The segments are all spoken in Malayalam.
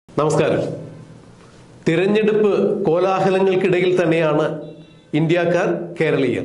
നമസ്കാരം തിരഞ്ഞെടുപ്പ് കോലാഹലങ്ങൾക്കിടയിൽ തന്നെയാണ് ഇന്ത്യക്കാർ കേരളീയർ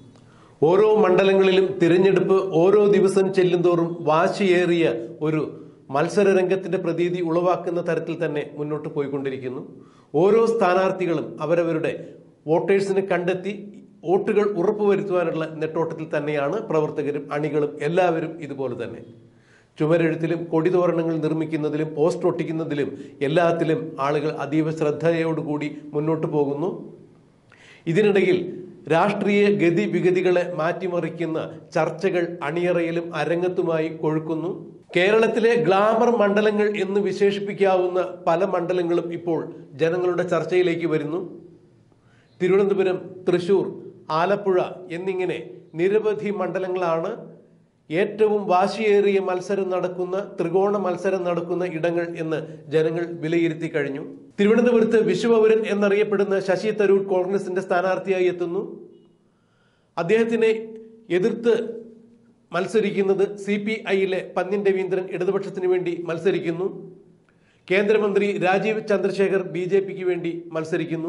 ഓരോ മണ്ഡലങ്ങളിലും തിരഞ്ഞെടുപ്പ് ഓരോ ദിവസം ചെല്ലുന്തോറും വാശിയേറിയ ഒരു മത്സര രംഗത്തിന്റെ പ്രതീതി ഉളവാക്കുന്ന തരത്തിൽ തന്നെ മുന്നോട്ട് പോയിക്കൊണ്ടിരിക്കുന്നു ഓരോ സ്ഥാനാർത്ഥികളും അവരവരുടെ വോട്ടേഴ്സിനെ കണ്ടെത്തി വോട്ടുകൾ ഉറപ്പുവരുത്തുവാനുള്ള നെട്ടോട്ടത്തിൽ തന്നെയാണ് പ്രവർത്തകരും അണികളും എല്ലാവരും ഇതുപോലെ തന്നെ ചുമരെഴുത്തിലും കൊടിതോരണങ്ങൾ നിർമ്മിക്കുന്നതിലും പോസ്റ്റർ ഒട്ടിക്കുന്നതിലും എല്ലാത്തിലും ആളുകൾ അതീവ ശ്രദ്ധയോടുകൂടി മുന്നോട്ട് പോകുന്നു ഇതിനിടയിൽ രാഷ്ട്രീയ ഗതിവിഗതികളെ മാറ്റിമറിക്കുന്ന ചർച്ചകൾ അണിയറയിലും അരങ്ങത്തുമായി കൊഴുക്കുന്നു കേരളത്തിലെ ഗ്ലാമർ മണ്ഡലങ്ങൾ എന്ന് വിശേഷിപ്പിക്കാവുന്ന പല മണ്ഡലങ്ങളും ഇപ്പോൾ ജനങ്ങളുടെ ചർച്ചയിലേക്ക് വരുന്നു തിരുവനന്തപുരം തൃശൂർ ആലപ്പുഴ എന്നിങ്ങനെ നിരവധി മണ്ഡലങ്ങളാണ് ഏറ്റവും വാശിയേറിയ മത്സരം നടക്കുന്ന ത്രികോണ മത്സരം നടക്കുന്ന ഇടങ്ങൾ എന്ന് ജനങ്ങൾ വിലയിരുത്തി കഴിഞ്ഞു തിരുവനന്തപുരത്ത് വിശ്വപൗരൻ എന്നറിയപ്പെടുന്ന ശശി തരൂർ കോൺഗ്രസിന്റെ സ്ഥാനാർത്ഥിയായി എത്തുന്നു അദ്ദേഹത്തിനെ എതിർത്ത് മത്സരിക്കുന്നത് സി പി ഐയിലെ പന്ന്യൻ രവീന്ദ്രൻ ഇടതുപക്ഷത്തിന് വേണ്ടി മത്സരിക്കുന്നു കേന്ദ്രമന്ത്രി രാജീവ് ചന്ദ്രശേഖർ ബി ജെ പിക്ക് വേണ്ടി മത്സരിക്കുന്നു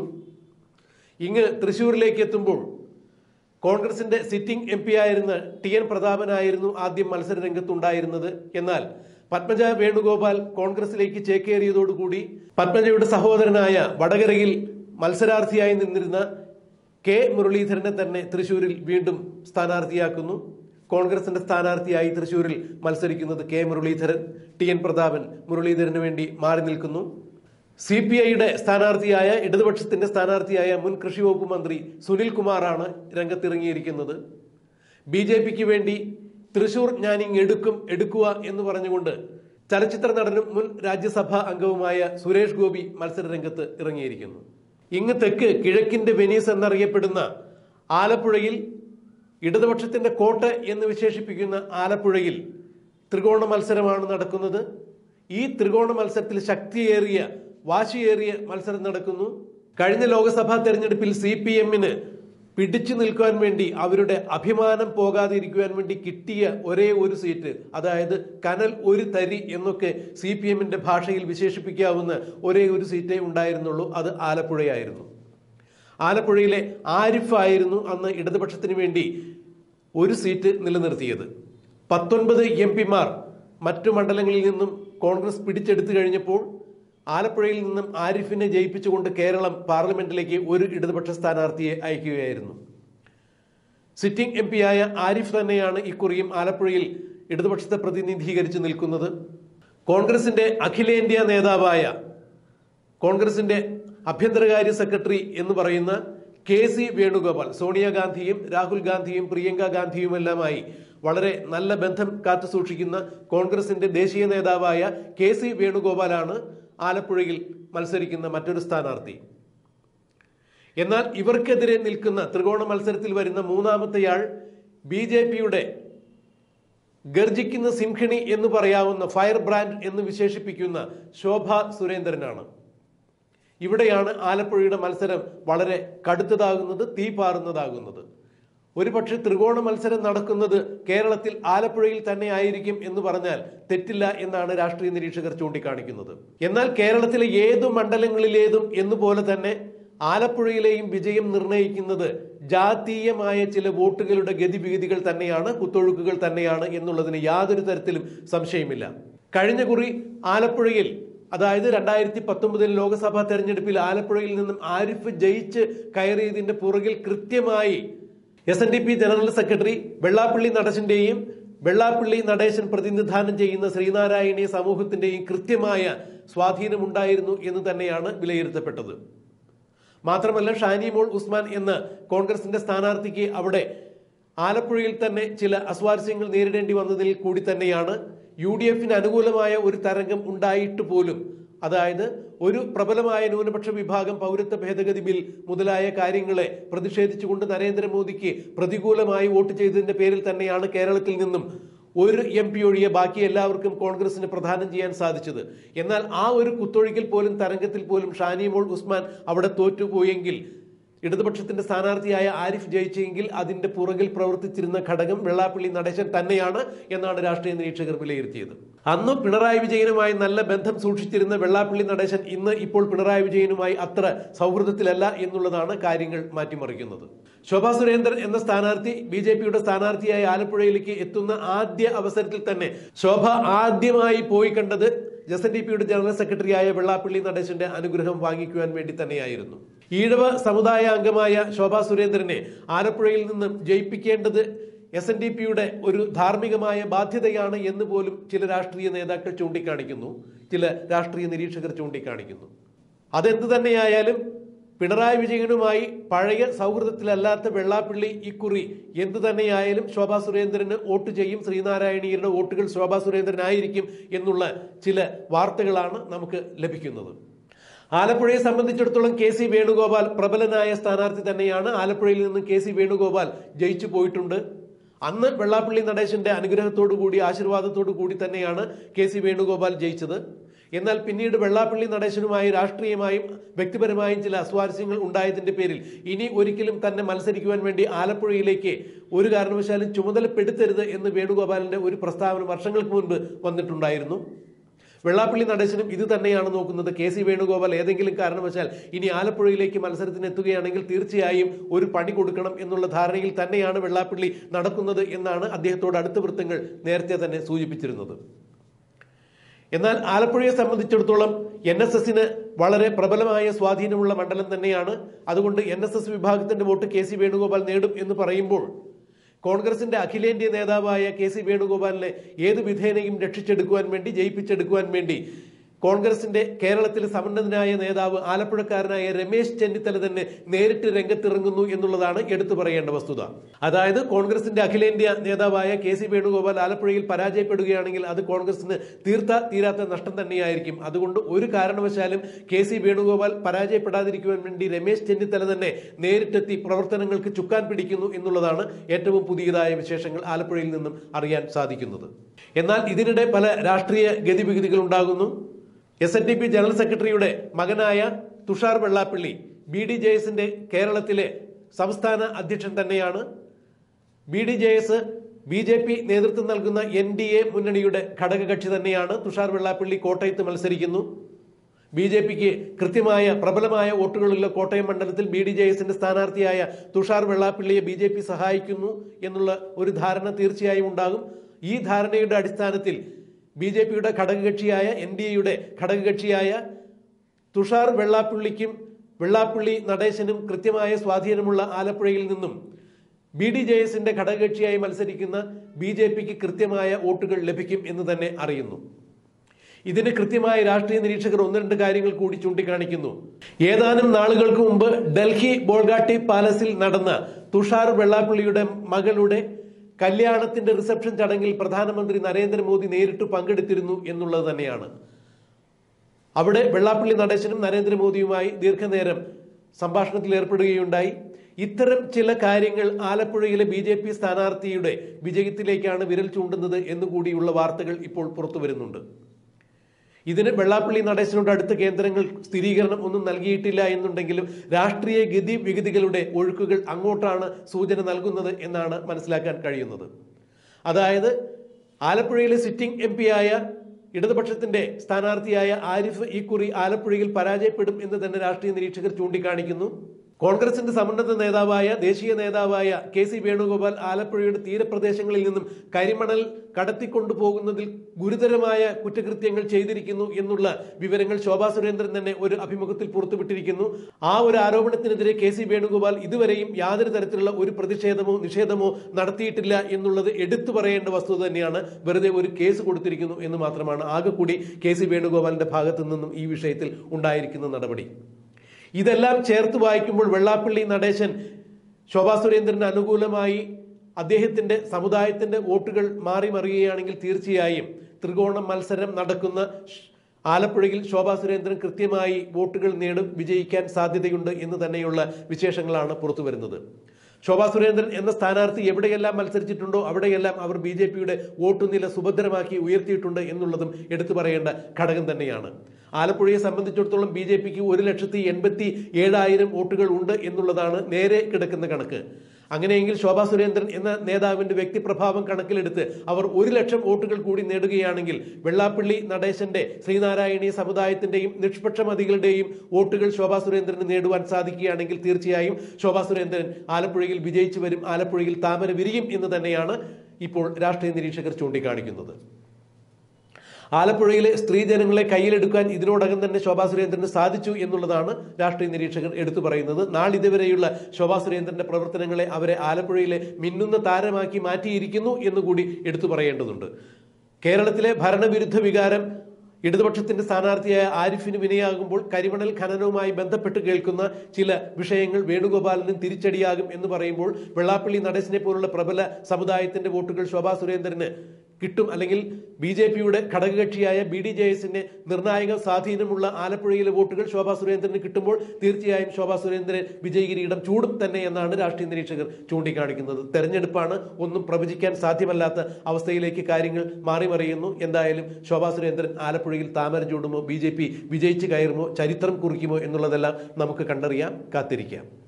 ഇങ്ങ് തൃശൂരിലേക്ക് എത്തുമ്പോൾ കോൺഗ്രസിന്റെ സിറ്റിംഗ് എം പി ആയിരുന്ന ടി എൻ പ്രതാപനായിരുന്നു ആദ്യം മത്സര രംഗത്തുണ്ടായിരുന്നത് എന്നാൽ പത്മജ വേണുഗോപാൽ കോൺഗ്രസിലേക്ക് ചേക്കേറിയതോടുകൂടി പത്മജയുടെ സഹോദരനായ വടകരയിൽ മത്സരാർത്ഥിയായി നിന്നിരുന്ന കെ മുരളീധരനെ തന്നെ തൃശൂരിൽ വീണ്ടും സ്ഥാനാർത്ഥിയാക്കുന്നു കോൺഗ്രസിന്റെ സ്ഥാനാർത്ഥിയായി തൃശൂരിൽ മത്സരിക്കുന്നത് K Muraleedharan T N Prathapan മുരളീധരന് വേണ്ടി മാറി നിൽക്കുന്നു സി പി ഐയുടെ സ്ഥാനാർത്ഥിയായ ഇടതുപക്ഷത്തിന്റെ സ്ഥാനാർത്ഥിയായ മുൻ കൃഷി വകുപ്പ് മന്ത്രി സുനിൽ കുമാറാണ് രംഗത്തിറങ്ങിയിരിക്കുന്നത് ബി ജെ പിക്ക് വേണ്ടി തൃശൂർ ഞാനിങ് എടുക്കും എടുക്കുക എന്ന് പറഞ്ഞുകൊണ്ട് ചലച്ചിത്ര നടനും മുൻ രാജ്യസഭാ അംഗവുമായ സുരേഷ് ഗോപി മത്സര രംഗത്ത് ഇറങ്ങിയിരിക്കുന്നു ഇങ്ങ് തെക്ക് കിഴക്കിന്റെ വെനീസ് എന്നറിയപ്പെടുന്ന ആലപ്പുഴയിൽ ഇടതുപക്ഷത്തിന്റെ കോട്ട എന്ന് വിശേഷിപ്പിക്കുന്ന ആലപ്പുഴയിൽ ത്രികോണ മത്സരമാണ് നടക്കുന്നത് ഈ ത്രികോണ മത്സരത്തിൽ ശക്തിയേറിയ വാശിയേറിയ മത്സരം നടക്കുന്നു കഴിഞ്ഞ ലോക്സഭാ തെരഞ്ഞെടുപ്പിൽ സി പി എമ്മിന് പിടിച്ചു നിൽക്കുവാൻ വേണ്ടി അവരുടെ അഭിമാനം പോകാതിരിക്കുവാൻ വേണ്ടി കിട്ടിയ ഒരേ ഒരു സീറ്റ് അതായത് കനൽ ഒരു തരി എന്നൊക്കെ സി പി എമ്മിന്റെ ഭാഷയിൽ വിശേഷിപ്പിക്കാവുന്ന ഒരേ ഒരു സീറ്റേ ഉണ്ടായിരുന്നുള്ളൂ അത് ആലപ്പുഴയായിരുന്നു ആലപ്പുഴയിലെ ആരിഫ് ആയിരുന്നു അന്ന് ഇടതുപക്ഷത്തിന് വേണ്ടി ഒരു സീറ്റ് നിലനിർത്തിയത് പത്തൊൻപത് എം പിമാർ മറ്റു മണ്ഡലങ്ങളിൽ നിന്നും കോൺഗ്രസ് പിടിച്ചെടുത്തു കഴിഞ്ഞപ്പോൾ ആലപ്പുഴയിൽ നിന്നും ആരിഫിനെ ജയിപ്പിച്ചുകൊണ്ട് കേരളം പാർലമെന്റിലേക്ക് ഒരു ഇടതുപക്ഷ സ്ഥാനാർത്ഥിയെ അയക്കുകയായിരുന്നു സിറ്റിംഗ് എം പിയായ ആരിഫ് തന്നെയാണ് ഇക്കുറിയും ആലപ്പുഴയിൽ ഇടതുപക്ഷത്തെ പ്രതിനിധീകരിച്ച് നിൽക്കുന്നത് കോൺഗ്രസിന്റെ അഖിലേന്ത്യാ നേതാവായ കോൺഗ്രസിന്റെ ആഭ്യന്തരകാര്യ സെക്രട്ടറി എന്ന് പറയുന്ന കെ സി വേണുഗോപാൽ സോണിയാഗാന്ധിയും രാഹുൽ ഗാന്ധിയും പ്രിയങ്ക ഗാന്ധിയുമെല്ലാമായി വളരെ നല്ല ബന്ധം കാത്തു സൂക്ഷിക്കുന്ന കോൺഗ്രസിന്റെ ദേശീയ നേതാവായ കെ സി വേണുഗോപാലാണ് ആലപ്പുഴയിൽ മത്സരിക്കുന്ന മറ്റൊരു സ്ഥാനാർത്ഥി എന്നാൽ ഇവർക്കെതിരെ നിൽക്കുന്ന ത്രികോണ മത്സരത്തിൽ വരുന്ന മൂന്നാമത്തെയാൾ ബി ജെ പിയുടെ ഗർജിക്കുന്ന സിംഹിണി എന്ന് പറയാവുന്ന ഫയർ ബ്രാൻഡ് എന്ന് വിശേഷിപ്പിക്കുന്ന ശോഭ സുരേന്ദ്രനാണ് ഇവിടെയാണ് ആലപ്പുഴയുടെ മത്സരം വളരെ കടുത്തതാകുന്നത് തീ പാറുന്നതാകുന്നത് ഒരുപക്ഷെ ത്രികോണ മത്സരം നടക്കുന്നത് കേരളത്തിൽ ആലപ്പുഴയിൽ തന്നെ ആയിരിക്കും എന്ന് പറഞ്ഞാൽ തെറ്റില്ല എന്നാണ് രാഷ്ട്രീയ നിരീക്ഷകർ ചൂണ്ടിക്കാണിക്കുന്നത് എന്നാൽ കേരളത്തിലെ ഏതു മണ്ഡലങ്ങളിലേതും എന്നുപോലെ തന്നെ ആലപ്പുഴയിലെയും വിജയം നിർണ്ണയിക്കുന്നത് ജാതീയമായ ചില വോട്ടുകളുടെ ഗതിവിഗതികൾ തന്നെയാണ് കുത്തൊഴുക്കുകൾ തന്നെയാണ് എന്നുള്ളതിന് യാതൊരു തരത്തിലും സംശയമില്ല കഴിഞ്ഞ കുറി ആലപ്പുഴയിൽ അതായത് രണ്ടായിരത്തി പത്തൊമ്പതിൽ ലോക്സഭാ തെരഞ്ഞെടുപ്പിൽ ആലപ്പുഴയിൽ നിന്നും ആരിഫ് ജയിച്ച് കയറിയതിന്റെ പുറകിൽ കൃത്യമായി S N D P general secretary Vellappally നടേശന്റെയും വെള്ളാപ്പള്ളി നടേശൻ പ്രതിനിധാനം ചെയ്യുന്ന ശ്രീനാരായണീയ സമൂഹത്തിന്റെയും കൃത്യമായ സ്വാധീനമുണ്ടായിരുന്നു എന്ന് തന്നെയാണ് വിലയിരുത്തപ്പെട്ടത് മാത്രമല്ല ഷാനി മോൾ ഉസ്മാൻ എന്ന കോൺഗ്രസിന്റെ സ്ഥാനാർത്ഥിക്ക് അവിടെ ആലപ്പുഴയിൽ തന്നെ ചില അസ്വാരസ്യങ്ങൾ നേരിടേണ്ടി വന്നതിൽ കൂടി തന്നെയാണ് യു ഡി എഫിന് അനുകൂലമായ ഒരു തരംഗം ഉണ്ടായിട്ട് പോലും അതായത് ഒരു പ്രബലമായ ന്യൂനപക്ഷ വിഭാഗം പൗരത്വ ഭേദഗതി ബിൽ മുതലായ കാര്യങ്ങളെ പ്രതിഷേധിച്ചുകൊണ്ട് നരേന്ദ്രമോദിക്ക് പ്രതികൂലമായി വോട്ട് ചെയ്തതിന്റെ പേരിൽ തന്നെയാണ് കേരളത്തിൽ നിന്നും ഒരു എം പി ഒഴികെ ബാക്കി എല്ലാവർക്കും കോൺഗ്രസിന് പ്രദാനം ചെയ്യാൻ സാധിച്ചത് എന്നാൽ ആ ഒരു കുത്തൊഴുകിൽ പോലും തരംഗത്തിൽ പോലും ഷാനി മോൾ ഉസ്മാൻ അവിടെ തോറ്റുപോയെങ്കിൽ ഇടതുപക്ഷത്തിന്റെ സ്ഥാനാർത്ഥിയായ ആരിഫ് ജയിച്ചെങ്കിൽ അതിന്റെ പുറകിൽ പ്രവർത്തിച്ചിരുന്ന ഘടകം വെള്ളാപ്പള്ളി നടേശൻ തന്നെയാണ് എന്നാണ് രാഷ്ട്രീയ നിരീക്ഷകർ വിലയിരുത്തിയത് അന്ന് പിണറായി വിജയനുമായി നല്ല ബന്ധം സൂക്ഷിച്ചിരുന്ന വെള്ളാപ്പള്ളി നടേശൻ ഇന്ന് ഇപ്പോൾ പിണറായി വിജയനുമായി അത്ര സൗഹൃദത്തിലല്ല എന്നുള്ളതാണ് കാര്യങ്ങൾ മാറ്റിമറിക്കുന്നത് ശോഭാ സുരേന്ദ്രൻ എന്ന സ്ഥാനാർത്ഥി ബി ജെ പിയുടെ സ്ഥാനാർത്ഥിയായി ആലപ്പുഴയിലേക്ക് എത്തുന്ന ആദ്യ അവസരത്തിൽ തന്നെ ശോഭ ആദ്യമായി പോയി കണ്ടത് എസ് എൻ ഡി പിയുടെ ജനറൽ സെക്രട്ടറിയായ വെള്ളാപ്പള്ളി നടേശന്റെ അനുഗ്രഹം വാങ്ങിക്കുവാൻ വേണ്ടി തന്നെയായിരുന്നു ഈഴവ സമുദായ അംഗമായ ശോഭാ സുരേന്ദ്രനെ ആലപ്പുഴയിൽ നിന്നും ജയിപ്പിക്കേണ്ടത് എസ് എൻ ഡി പിയുടെ ഒരു ധാർമ്മികമായ ബാധ്യതയാണ് എന്ന് പോലും ചില രാഷ്ട്രീയ നേതാക്കൾ ചൂണ്ടിക്കാണിക്കുന്നു ചില രാഷ്ട്രീയ നിരീക്ഷകർ ചൂണ്ടിക്കാണിക്കുന്നു അതെന്ത് തന്നെയായാലും പിണറായി വിജയനുമായി പഴയ സൗഹൃദത്തിലല്ലാത്ത വെള്ളാപ്പള്ളി ഇക്കുറി എന്തു തന്നെയായാലും ശോഭാ സുരേന്ദ്രന് വോട്ട് ചെയ്യും ശ്രീനാരായണീയരുടെ വോട്ടുകൾ ശോഭാ സുരേന്ദ്രനായിരിക്കും എന്നുള്ള ചില വാർത്തകളാണ് നമുക്ക് ലഭിക്കുന്നത് ആലപ്പുഴയെ സംബന്ധിച്ചിടത്തോളം കെ സി വേണുഗോപാൽ പ്രബലനായ സ്ഥാനാർത്ഥി തന്നെയാണ് ആലപ്പുഴയിൽ നിന്ന് കെ സി വേണുഗോപാൽ ജയിച്ചു പോയിട്ടുണ്ട് അന്ന് വെള്ളാപ്പള്ളി നടേശന്റെ അനുഗ്രഹത്തോടു കൂടി ആശീർവാദത്തോടു കൂടി തന്നെയാണ് കെ സി വേണുഗോപാൽ ജയിച്ചത് എന്നാൽ പിന്നീട് വെള്ളാപ്പള്ളി നടേശനുമായി രാഷ്ട്രീയമായും വ്യക്തിപരമായും ചില അസ്വാരസ്യങ്ങൾ ഉണ്ടായതിന്റെ പേരിൽ ഇനി ഒരിക്കലും തന്നെ മത്സരിക്കുവാൻ വേണ്ടി ആലപ്പുഴയിലേക്ക് ഒരു കാരണവശാലും ചുമതലപ്പെടുത്തരുത് എന്ന് വേണുഗോപാലിന്റെ ഒരു പ്രസ്താവന വർഷങ്ങൾക്ക് മുൻപ് വന്നിട്ടുണ്ടായിരുന്നു വെള്ളാപ്പള്ളി നടേശനും ഇത് തന്നെയാണ് നോക്കുന്നത് കെ സി വേണുഗോപാൽ ഏതെങ്കിലും കാരണവശാൽ ഇനി ആലപ്പുഴയിലേക്ക് മത്സരത്തിന് എത്തുകയാണെങ്കിൽ തീർച്ചയായും ഒരു പണി കൊടുക്കണം എന്നുള്ള ധാരണയിൽ തന്നെയാണ് വെള്ളാപ്പള്ളി നടക്കുന്നത് എന്നാണ് അദ്ദേഹത്തോട് അടുത്ത വൃത്തങ്ങൾ നേരത്തെ തന്നെ സൂചിപ്പിച്ചിരുന്നത് എന്നാൽ ആലപ്പുഴയെ സംബന്ധിച്ചിടത്തോളം എൻ എസ് എസിന് വളരെ പ്രബലമായ സ്വാധീനമുള്ള മണ്ഡലം തന്നെയാണ് അതുകൊണ്ട് എൻ എസ് എസ് വിഭാഗത്തിന്റെ വോട്ട് കെ സി വേണുഗോപാൽ നേടും എന്ന് പറയുമ്പോൾ കോൺഗ്രസിന്റെ അഖിലേന്ത്യാ നേതാവായ കെ സി വേണുഗോപാലിനെ ഏത് വിധേനയും രക്ഷിച്ചെടുക്കുവാൻ വേണ്ടി ജയിപ്പിച്ചെടുക്കുവാൻ വേണ്ടി കോൺഗ്രസിന്റെ കേരളത്തിൽ സമന്നതനായ നേതാവ് ആലപ്പുഴക്കാരനായ രമേശ് ചെന്നിത്തല തന്നെ നേരിട്ട് രംഗത്തിറങ്ങുന്നു എന്നുള്ളതാണ് എടുത്തു പറയേണ്ട വസ്തുത അതായത് കോൺഗ്രസിന്റെ അഖിലേന്ത്യാ നേതാവായ കെ സി വേണുഗോപാൽ ആലപ്പുഴയിൽ പരാജയപ്പെടുകയാണെങ്കിൽ അത് കോൺഗ്രസിന് തീർത്ത തീരാത്ത നഷ്ടം തന്നെയായിരിക്കും അതുകൊണ്ട് ഒരു കാരണവശാലും കെ സി വേണുഗോപാൽ പരാജയപ്പെടാതിരിക്കുവാൻ വേണ്ടി രമേശ് ചെന്നിത്തല തന്നെ നേരിട്ടെത്തി പ്രവർത്തനങ്ങൾക്ക് ചുക്കാൻ പിടിക്കുന്നു എന്നുള്ളതാണ് ഏറ്റവും പുതിയതായ വിശേഷങ്ങൾ ആലപ്പുഴയിൽ നിന്നും അറിയാൻ സാധിക്കുന്നത് എന്നാൽ ഇതിനിടെ പല രാഷ്ട്രീയ ഗതിവിഗതികൾ ഉണ്ടാകുന്നു S N D P general സെക്രട്ടറിയുടെ മകനായ Thushar Vellappally B D J എസിന്റെ കേരളത്തിലെ സംസ്ഥാന അധ്യക്ഷൻ തന്നെയാണ് B D J S B J P നേതൃത്വം നൽകുന്ന എൻ ഡി എ മുന്നണിയുടെ ഘടകകക്ഷി തന്നെയാണ് തുഷാർ വെള്ളാപ്പള്ളി കോട്ടയത്ത് മത്സരിക്കുന്നു ബി ജെ പിക്ക് കൃത്യമായ പ്രബലമായ വോട്ടുകളുള്ള കോട്ടയം മണ്ഡലത്തിൽ ബി ഡി ജെ എസിന്റെ സ്ഥാനാർത്ഥിയായ തുഷാർ വെള്ളാപ്പള്ളിയെ ബി ജെ പി സഹായിക്കുന്നു എന്നുള്ള ഒരു ധാരണ തീർച്ചയായും ഉണ്ടാകും ഈ ധാരണയുടെ അടിസ്ഥാനത്തിൽ ബി ജെ പിയുടെ ഘടകകക്ഷിയായ എൻ ഡി എയുടെ ഘടകകക്ഷിയായ തുഷാർ വെള്ളാപ്പള്ളിക്കും വെള്ളാപ്പള്ളി നടേശനും കൃത്യമായ സ്വാധീനമുള്ള ആലപ്പുഴയിൽ നിന്നും ബി ഡി ജെ എസിന്റെ ഘടകകക്ഷിയായി മത്സരിക്കുന്ന ബി ജെ പിക്ക് കൃത്യമായ വോട്ടുകൾ ലഭിക്കും എന്ന് തന്നെ അറിയുന്നു ഇതിന് കൃത്യമായ രാഷ്ട്രീയ നിരീക്ഷകർ ഒന്ന് രണ്ട് കാര്യങ്ങൾ കൂടി ചൂണ്ടിക്കാണിക്കുന്നു ഏതാനും നാളുകൾക്ക് മുമ്പ് ഡൽഹി ബോൾഗാട്ടി പാലസിൽ നടന്ന തുഷാർ വെള്ളാപ്പള്ളിയുടെ മകളുടെ കല്യാണത്തിന്റെ റിസപ്ഷൻ ചടങ്ങിൽ പ്രധാനമന്ത്രി നരേന്ദ്രമോദി നേരിട്ട് പങ്കെടുത്തിരുന്നു എന്നുള്ളത് തന്നെയാണ് അവിടെ വെള്ളാപ്പള്ളി നടേശനും നരേന്ദ്രമോദിയുമായി ദീർഘനേരം സംഭാഷണത്തിൽ ഏർപ്പെടുകയുണ്ടായി ഇത്തരം ചില കാര്യങ്ങൾ ആലപ്പുഴയിലെ ബി ജെ പി സ്ഥാനാർത്ഥിയുടെ വിജയത്തിലേക്കാണ് വിരൽ ചൂണ്ടുന്നത് എന്നുകൂടിയുള്ള വാർത്തകൾ ഇപ്പോൾ പുറത്തു വരുന്നുണ്ട് ഇതിന് വെള്ളാപ്പള്ളി നടേശനോട് അടുത്ത കേന്ദ്രങ്ങൾ സ്ഥിരീകരണം ഒന്നും നൽകിയിട്ടില്ല എന്നുണ്ടെങ്കിലും രാഷ്ട്രീയ ഗതി വിഗതികളുടെ ഒഴുക്കുകൾ അങ്ങോട്ടാണ് സൂചന നൽകുന്നത് എന്നാണ് മനസ്സിലാക്കാൻ കഴിയുന്നത് അതായത് ആലപ്പുഴയിലെ സിറ്റിംഗ് എം ആയ ഇടതുപക്ഷത്തിന്റെ സ്ഥാനാർത്ഥിയായ ആരിഫ് ഇക്കുറി ആലപ്പുഴയിൽ പരാജയപ്പെടും എന്ന് തന്നെ രാഷ്ട്രീയ നിരീക്ഷകർ ചൂണ്ടിക്കാണിക്കുന്നു കോൺഗ്രസിന്റെ സമുന്നത നേതാവായ ദേശീയ നേതാവായ കെ സി വേണുഗോപാൽ ആലപ്പുഴയുടെ തീരപ്രദേശങ്ങളിൽ നിന്നും കരിമണൽ കടത്തിക്കൊണ്ടുപോകുന്നതിൽ ഗുരുതരമായ കുറ്റകൃത്യങ്ങൾ ചെയ്തിരിക്കുന്നു എന്നുള്ള വിവരങ്ങൾ ശോഭാ സുരേന്ദ്രൻ തന്നെ ഒരു അഭിമുഖത്തിൽ പുറത്തുവിട്ടിരിക്കുന്നു ആ ഒരു ആരോപണത്തിനെതിരെ കെ സി വേണുഗോപാൽ ഇതുവരെയും യാതൊരു തരത്തിലുള്ള ഒരു പ്രതിഷേധമോ നിഷേധമോ നടത്തിയിട്ടില്ല എന്നുള്ളത് എടുത്തു പറയേണ്ട വസ്തുത തന്നെയാണ് വെറുതെ ഒരു കേസ് കൊടുത്തിരിക്കുന്നു എന്ന് മാത്രമാണ് ആകെ കൂടി കെ സി വേണുഗോപാലിന്റെ ഭാഗത്തു നിന്നും ഈ വിഷയത്തിൽ ഉണ്ടായിരിക്കുന്ന നടപടി ഇതെല്ലാം ചേർത്ത് വായിക്കുമ്പോൾ വെള്ളാപ്പള്ളി നടേശൻ ശോഭാ സുരേന്ദ്രന് അനുകൂലമായി അദ്ദേഹത്തിന്റെ സമുദായത്തിന്റെ വോട്ടുകൾ മാറി മറിയുകയാണെങ്കിൽ തീർച്ചയായും ത്രികോണ മത്സരം നടക്കുന്ന ഷ്- ആലപ്പുഴയിൽ ശോഭാ സുരേന്ദ്രൻ കൃത്യമായി വോട്ടുകൾ നേടും വിജയിക്കാൻ സാധ്യതയുണ്ട് എന്ന് തന്നെയുള്ള വിശേഷങ്ങളാണ് പുറത്തു വരുന്നത് ശോഭാ സുരേന്ദ്രൻ എന്ന സ്ഥാനാർത്ഥി എവിടെയെല്ലാം മത്സരിച്ചിട്ടുണ്ടോ അവിടെയെല്ലാം അവർ ബി ജെ പിയുടെ വോട്ടുനില സുഭദ്രമാക്കി ഉയർത്തിയിട്ടുണ്ട് എന്നുള്ളതും എടുത്തു പറയേണ്ട ഘടകം തന്നെയാണ് ആലപ്പുഴയെ സംബന്ധിച്ചിടത്തോളം ബി ജെ പിക്ക് ഒരു ലക്ഷത്തി എൺപത്തി ഏഴായിരം വോട്ടുകൾ ഉണ്ട് എന്നുള്ളതാണ് നേരെ കിടക്കുന്ന കണക്ക് അങ്ങനെയെങ്കിൽ ശോഭാ സുരേന്ദ്രൻ എന്ന നേതാവിന്റെ വ്യക്തിപ്രഭാവം കണക്കിലെടുത്ത് അവർ ഒരു ലക്ഷം വോട്ടുകൾ കൂടി നേടുകയാണെങ്കിൽ വെള്ളാപ്പള്ളി നടേശന്റെ ശ്രീനാരായണീയ സമുദായത്തിന്റെയും നിഷ്പക്ഷമതികളുടെയും വോട്ടുകൾ ശോഭാ സുരേന്ദ്രന് നേടുവാൻ സാധിക്കുകയാണെങ്കിൽ തീർച്ചയായും ശോഭാ സുരേന്ദ്രൻ ആലപ്പുഴയിൽ വിജയിച്ചു വരും ആലപ്പുഴയിൽ താമര വിരിയും എന്ന് തന്നെയാണ് ഇപ്പോൾ രാഷ്ട്രീയ നിരീക്ഷകർ ചൂണ്ടിക്കാണിക്കുന്നത് ആലപ്പുഴയിലെ സ്ത്രീജനങ്ങളെ കയ്യിലെടുക്കാൻ ഇതിനോടകം തന്നെ ശോഭാ സുരേന്ദ്രന് സാധിച്ചു എന്നുള്ളതാണ് രാഷ്ട്രീയ നിരീക്ഷകർ എടുത്തു പറയുന്നത് നാളിതുവരെയുള്ള ശോഭാ സുരേന്ദ്രന്റെ പ്രവർത്തനങ്ങളെ അവരെ ആലപ്പുഴയിലെ മിന്നുന്ന താരമാക്കി മാറ്റിയിരിക്കുന്നു എന്നുകൂടി എടുത്തു പറയേണ്ടതുണ്ട് കേരളത്തിലെ ഭരണവിരുദ്ധ വികാരം ഇടതുപക്ഷത്തിന്റെ സ്ഥാനാർത്ഥിയായ ആരിഫിന് വിനയാകുമ്പോൾ കരിമണൽ ഖനനവുമായി ബന്ധപ്പെട്ട് കേൾക്കുന്ന ചില വിഷയങ്ങൾ വേണുഗോപാലിനും തിരിച്ചടിയാകും എന്ന് പറയുമ്പോൾ വെള്ളാപ്പള്ളി നടേശനെ പോലുള്ള പ്രബല സമുദായത്തിന്റെ വോട്ടുകൾ ശോഭാ സുരേന്ദ്രന് കിട്ടും അല്ലെങ്കിൽ ബി ജെ പിയുടെ ഘടകകക്ഷിയായ ബി ഡി ജെ എസിന്റെ നിർണായക സ്വാധീനമുള്ള ആലപ്പുഴയിലെ വോട്ടുകൾ ശോഭാ സുരേന്ദ്രന് കിട്ടുമ്പോൾ തീർച്ചയായും ശോഭാ സുരേന്ദ്രൻ വിജയകിരീടം ചൂടും തന്നെ എന്നാണ് രാഷ്ട്രീയ നിരീക്ഷകർ ചൂണ്ടിക്കാണിക്കുന്നത് തെരഞ്ഞെടുപ്പാണ് ഒന്നും പ്രവചിക്കാൻ സാധ്യമല്ലാത്ത അവസ്ഥയിലേക്ക് കാര്യങ്ങൾ മാറി മറിയുന്നു എന്തായാലും ശോഭാ സുരേന്ദ്രൻ ആലപ്പുഴയിൽ താമര ചൂടുമോ ബി ജെ പി വിജയിച്ചു കയറുമോ ചരിത്രം കുറിക്കുമോ എന്നുള്ളതെല്ലാം നമുക്ക് കണ്ടറിയാം കാത്തിരിക്കാം